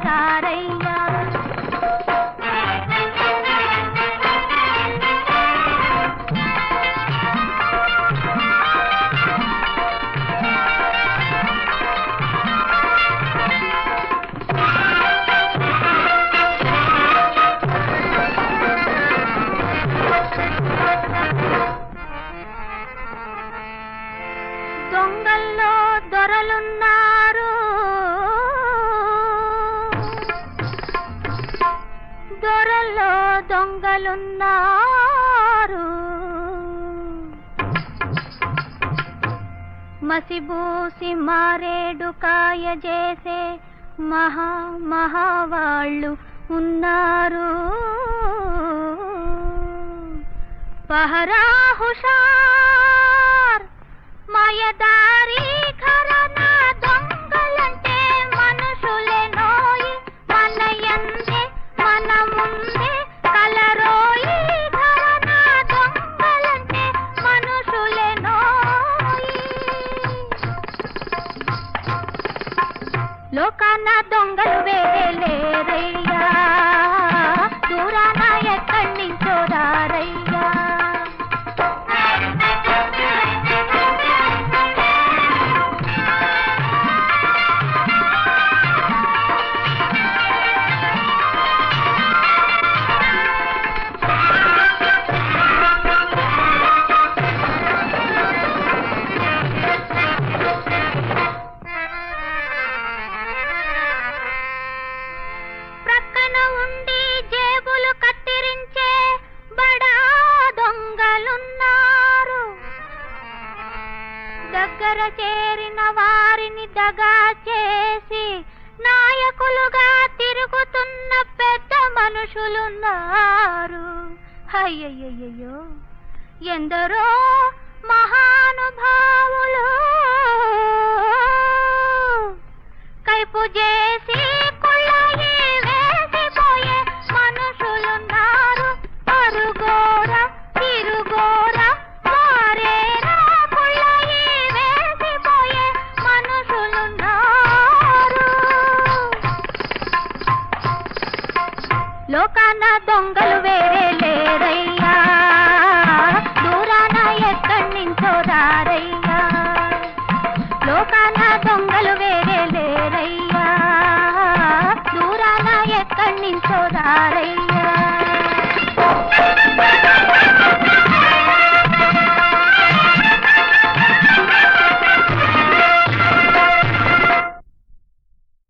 రారయ్యా దొంగల్లో దొరలున్నారు దొరల్లో దొంగలున్నారు మసిబూసి మారేడు కాయ చేసే మహా మహావాళ్ళు ఉన్నారు పహరా హుషార్ మాయదారి ఘరాన దొంగలంటే మనుషులే నోయి మన ఎందే మన ముందే కలరోయి ఘరాన దొంగలంటే మనుషులే నోయి లోకాన దొంగలు వేరే లేరయ్యా దూరాన ఎక్కడి నుంచో రారయ్యా ప్రక్కన ఉండి జేబులు కత్తిరించే బడా దొంగలున్నారు దగ్గర చేరిన వారిని దగా చేసి నాయకులుగా తిరుగుతున్న పెద్ద మనుషులున్నారు అయ్యయ్యయ్యో ఎందరో మహానుభావులు కైపు చేసి కుళ్ళయి వేసిపోయే మనుషులున్నారు అరుగోర తిరుగోర వారేరా కుళ్ళయి వేసిపోయే మనుషులున్నారు లోకాన దొంగలు వేరే లేరయ్యా దూరాన ఎక్కడి నుంచో రారయ్యా లోకాన దొంగలు వేరే లేరయ్యా దూరాన ఎక్కడి నుంచో రారయ్యా